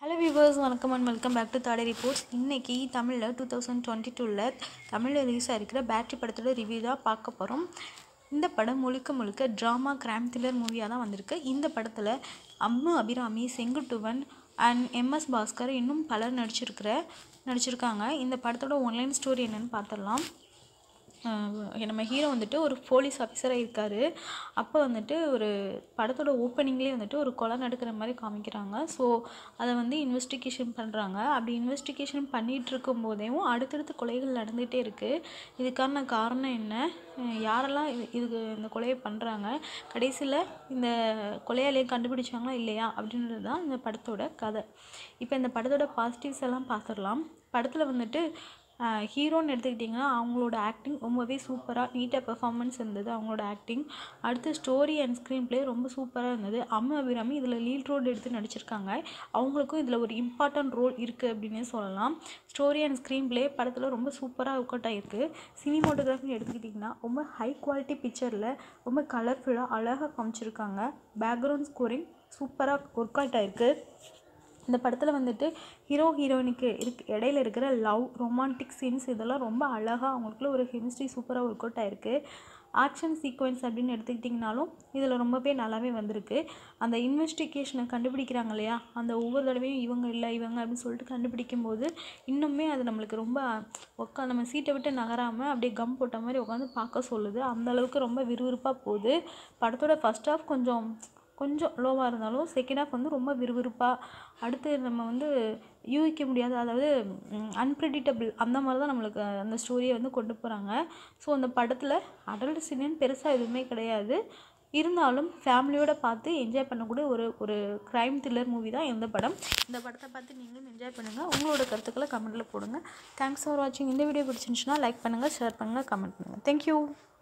hello viewers வணக்கம் and welcome back to தாடை reports இன்றைக்கி தமிழில் டூ தௌசண்ட் டுவெண்ட்டி டூவில் தமிழில் ரிலீஸ் ஆகிருக்கிற பேட்டரி படத்தோட ரிவ்யூ தான் பார்க்க போகிறோம் இந்த படம் முழுக்க முழுக்க ட்ராமா கிரைம் த்ரில்லர் மூவியாக தான் வந்திருக்கு இந்த படத்தில் அம்மு அபிராமி செங்குட்டுவன் அண்ட் எம்எஸ் பாஸ்கர் இன்னும் பலர் நடிச்சிருக்கிற நடிச்சிருக்காங்க இந்த படத்தோட ஒன்லைன் ஸ்டோரி என்னென்னு பார்த்துடலாம் ஆஹ் நம்ம ஹீரோ வந்துட்டு ஒரு போலீஸ் ஆஃபீஸராக இருக்கார் அப்போ வந்துட்டு ஒரு படத்தோட ஓப்பனிங்லேயே வந்துட்டு ஒரு கொலை நடக்கிற மாதிரி காமிக்கிறாங்க ஸோ அதை வந்து இன்வெஸ்டிகேஷன் பண்ணுறாங்க அப்படி இன்வெஸ்டிகேஷன் பண்ணிகிட்டு இருக்கும் போதேவும் அடுத்தடுத்து கொலைகள் நடந்துகிட்டே இருக்குது இதுக்கான காரணம் என்ன அஹ் யாரெல்லாம் இது இதுக்கு இந்த கொலையை பண்ணுறாங்க கடைசியில் இந்த கொலையாளியை கண்டுபிடிச்சாங்களா இல்லையா அப்படின்றது தான் இந்த படத்தோட கதை இப்போ இந்த படத்தோட பாசிட்டிவ்ஸ் எல்லாம் பார்த்துடலாம் படத்தில் வந்துட்டு ஹீரோன்னு எடுத்துக்கிட்டிங்கன்னா அவங்களோட ஆக்டிங் ரொம்பவே சூப்பராக நீட்டாக பெர்ஃபார்மன்ஸ் இருந்தது அவங்களோட ஆக்டிங் அடுத்து ஸ்டோரி அண்ட் ஸ்க்ரீன் ப்ளே ரொம்ப சூப்பராக இருந்தது அம்மு அபிராமி இதில் லீட் ரோல் எடுத்து நடிச்சிருக்காங்க அவங்களுக்கும் இதில் ஒரு இம்பார்ட்டன்ட் ரோல் இருக்குது அப்படின்னே சொல்லலாம் ஸ்டோரி அண்ட் ஸ்க்ரீன் ப்ளே படத்தில் ரொம்ப சூப்பராக ஒர்க் அவுட் ஆகிருக்கு சினிமோட்டோகிராஃபி எடுத்துக்கிட்டிங்கன்னா ரொம்ப ஹை குவாலிட்டி பிக்சரில் ரொம்ப கலர்ஃபுல்லாக அழகாக காமிச்சிருக்காங்க பேக்ரவுண்ட் ஸ்கோரிங் சூப்பராக ஒர்க் அவுட் ஆகிருக்கு இந்த படத்தில் வந்துட்டு ஹீரோ ஹீரோயினுக்கு இருக்கு இடையில இருக்கிற லவ் ரொமான்டிக் சீன்ஸ் இதெல்லாம் ரொம்ப அழகாக அவங்களுக்குள்ள ஒரு கெமிஸ்ட்ரி சூப்பராக ஒர்க் அவுட் ஆயிருக்கு ஆக்ஷன் சீக்வன்ஸ் அப்படின்னு எடுத்துக்கிட்டிங்கனாலும் இதில் ரொம்பவே நல்லாவே வந்திருக்கு அந்த இன்வெஸ்டிகேஷனை கண்டுபிடிக்கிறாங்க இல்லையா அந்த ஒவ்வொரு தடவையும் இவங்க இல்லை இவங்க அப்படின்னு சொல்லிட்டு கண்டுபிடிக்கும் போது இன்னுமே அது நம்மளுக்கு ரொம்ப உட்கா நம்ம சீட்டை விட்டு நகராமல் அப்படியே கம் போட்ட மாதிரி உட்காந்து பார்க்க சொல்லுது அந்த அளவுக்கு ரொம்ப விறுவிறுப்பாக போகுது படத்தோட ஃபஸ்ட் ஹாஃப் கொஞ்சம் கொஞ்சம் லோவாக இருந்தாலும் செகண்ட் ஹாஃப் வந்து ரொம்ப விறுவிறுப்பாக அடுத்து நம்ம வந்து யூகிக்க முடியாத அதாவது அன்பிரிடிக்டபிள் அந்த மாதிரி தான் நம்மளுக்கு அந்த ஸ்டோரியை வந்து கொண்டு போகிறாங்க ஸோ அந்த படத்தில் அடல்ட் சீன் பெருசாக எதுவுமே கிடையாது இருந்தாலும் ஃபேமிலியோடு பார்த்து என்ஜாய் பண்ணக்கூடிய ஒரு ஒரு க்ரைம் த்ரில்லர் மூவி தான் இந்த படம் இந்த படத்தை பார்த்து நீங்களும் என்ஜாய் பண்ணுங்கள் உங்களோட கருத்துக்களை கமெண்ட்டில் போடுங்க தேங்க்ஸ் ஃபார் வாட்சிங் இந்த வீடியோ பிடிச்சிருந்துச்சுன்னா லைக் பண்ணுங்கள் ஷேர் பண்ணுங்கள் கமெண்ட் பண்ணுங்கள் தேங்க்யூ